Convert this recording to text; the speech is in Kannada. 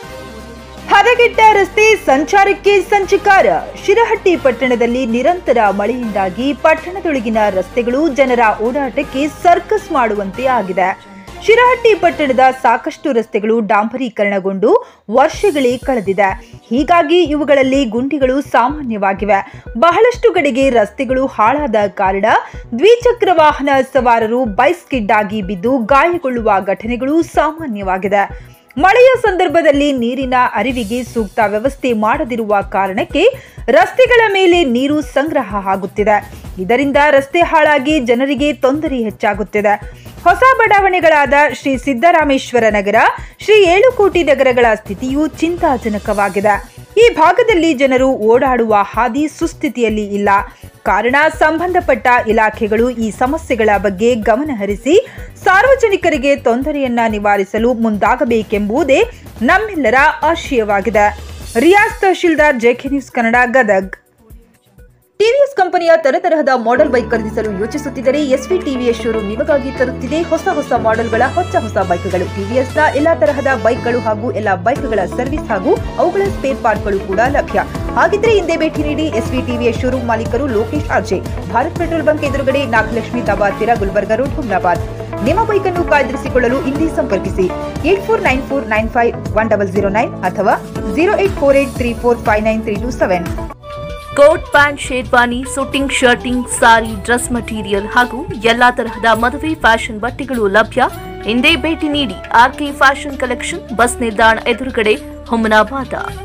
ಹದಗೆಟ್ಟ ರಸ್ತೆ ಸಂಚಾರಕ್ಕೆ ಸಂಚಕಾರ ಶಿರಹಟ್ಟಿ ಪಟ್ಟಣದಲ್ಲಿ ನಿರಂತರ ಮಳೆಯಿಂದಾಗಿ ಪಟ್ಟಣದೊಳಗಿನ ರಸ್ತೆಗಳು ಜನರ ಓಡಾಟಕ್ಕೆ ಸರ್ಕಸ್ ಮಾಡುವಂತೆ ಆಗಿದೆ ಶಿರಹಟ್ಟಿ ಪಟ್ಟಣದ ಸಾಕಷ್ಟು ರಸ್ತೆಗಳು ಡಾಂಬರೀಕರಣಗೊಂಡು ವರ್ಷಗಳೇ ಕಳೆದಿದೆ ಹೀಗಾಗಿ ಇವುಗಳಲ್ಲಿ ಗುಂಡಿಗಳು ಸಾಮಾನ್ಯವಾಗಿವೆ ಬಹಳಷ್ಟು ಕಡೆಗೆ ರಸ್ತೆಗಳು ಹಾಳಾದ ಕಾರಣ ದ್ವಿಚಕ್ರ ವಾಹನ ಸವಾರರು ಬೈಕ್ ಸ್ಕಿಡ್ ಆಗಿ ಬಿದ್ದು ಗಾಯಗೊಳ್ಳುವ ಘಟನೆಗಳು ಸಾಮಾನ್ಯವಾಗಿದೆ ಮಳೆಯ ಸಂದರ್ಭದಲ್ಲಿ ನೀರಿನ ಅರಿವಿಗೆ ಸೂಕ್ತ ವ್ಯವಸ್ಥೆ ಮಾಡದಿರುವ ಕಾರಣಕ್ಕೆ ರಸ್ತೆಗಳ ಮೇಲೆ ನೀರು ಸಂಗ್ರಹ ಆಗುತ್ತಿದೆ ಇದರಿಂದ ರಸ್ತೆ ಹಾಳಾಗಿ ಜನರಿಗೆ ತೊಂದರೆ ಹೆಚ್ಚಾಗುತ್ತಿದೆ ಹೊಸ ಬಡಾವಣೆಗಳಾದ ಶ್ರೀ ಸಿದ್ದರಾಮೇಶ್ವರ ನಗರ ಶ್ರೀ ಏಳುಕೋಟಿ ನಗರಗಳ ಸ್ಥಿತಿಯು ಚಿಂತಾಜನಕವಾಗಿದೆ ಈ ಭಾಗದಲ್ಲಿ ಜನರು ಓಡಾಡುವ ಹಾದಿ ಸುಸ್ಥಿತಿಯಲ್ಲಿ ಇಲ್ಲ ಕಾರಣ ಸಂಬಂಧಪಟ್ಟ ಇಲಾಖೆಗಳು ಈ ಸಮಸ್ಯೆಗಳ ಬಗ್ಗೆ ಗಮನಹರಿಸಿ ಸಾರ್ವಜನಿಕರಿಗೆ ತೊಂದರೆಯನ್ನ ನಿವಾರಿಸಲು ಮುಂದಾಗಬೇಕೆಂಬುದೇ ನಮ್ಮೆಲ್ಲರ ಆಶಯವಾಗಿದೆ Riyaz tahsildar JK news Kannada Gadag TVS ಕಂಪನಿಯ ತರತರಹದ ಮಾಡೆಲ್ ಬೈಕ್ ಖರೀದಿಸಲು ಯೋಚಿಸುತ್ತಿದ್ದರೆ ಎಸ್ವಿ ಟಿವಿಎಸ್ ಶೋರೂಮ್ ನಿಮಗಾಗಿ ತರುತ್ತಿದೆ ಹೊಸ ಹೊಸ ಮಾಡೆಲ್ಗಳ ಹೊಸ ಹೊಸ ಬೈಕ್ಗಳು ಟಿವಿಎಸ್ನ ಎಲ್ಲಾ ತರಹದ ಬೈಕ್ಗಳು ಹಾಗೂ ಎಲ್ಲಾ ಬೈಕ್ಗಳ ಸರ್ವಿಸ್ ಹಾಗೂ ಅವುಗಳ ಸ್ಪೇರ್ ಪಾರ್ಟ್ಗಳು ಕೂಡ ಲಭ್ಯ ಹಾಗಿದ್ರೆ ಹಿಂದೆ ಭೇಟಿ ನೀಡಿ ಎಸ್ವಿ ಟಿವಿಎಸ್ ಶೋರೂಮ್ ಮಾಲೀಕರು Lokesh RJ Bharat petrol bunk ಎದುರುಗಡೆ ನಾಗಲಕ್ಷ್ಮಿ ದಾಬಾ ಹತ್ತಿರ ಗುಲ್ಬರ್ಗ ರೋಡ್ ಹುಮ್ನಾಬಾದ್ ನಿಮ್ಮ ಬೈಕ್ ಅನ್ನು ಕಾಯ್ದಿರಿಸಿಕೊಳ್ಳಲು ಇಲ್ಲಿ ಸಂಪರ್ಕಿಸಿ eight four nine four nine five one double zero nine ಅಥವಾ zero eight four eight three four five nine three two seven coat pant sherwani suiting shirting sari dress material ಹಾಗೂ ಎಲ್ಲಾ ತರಹದ ಮದುವೆ ಫ್ಯಾಷನ್ ಬಟ್ಟೆಗಳು ಲಭ್ಯ ಹಿಂದೆ ಭೇಟಿ ನೀಡಿ ಆರ್ಕೆ ಫ್ಯಾಷನ್ ಕಲೆಕ್ಷನ್ ಬಸ್ ನಿಲ್ದಾಣ ಎದುರುಗಡೆ ಹುಮನಾಬಾದ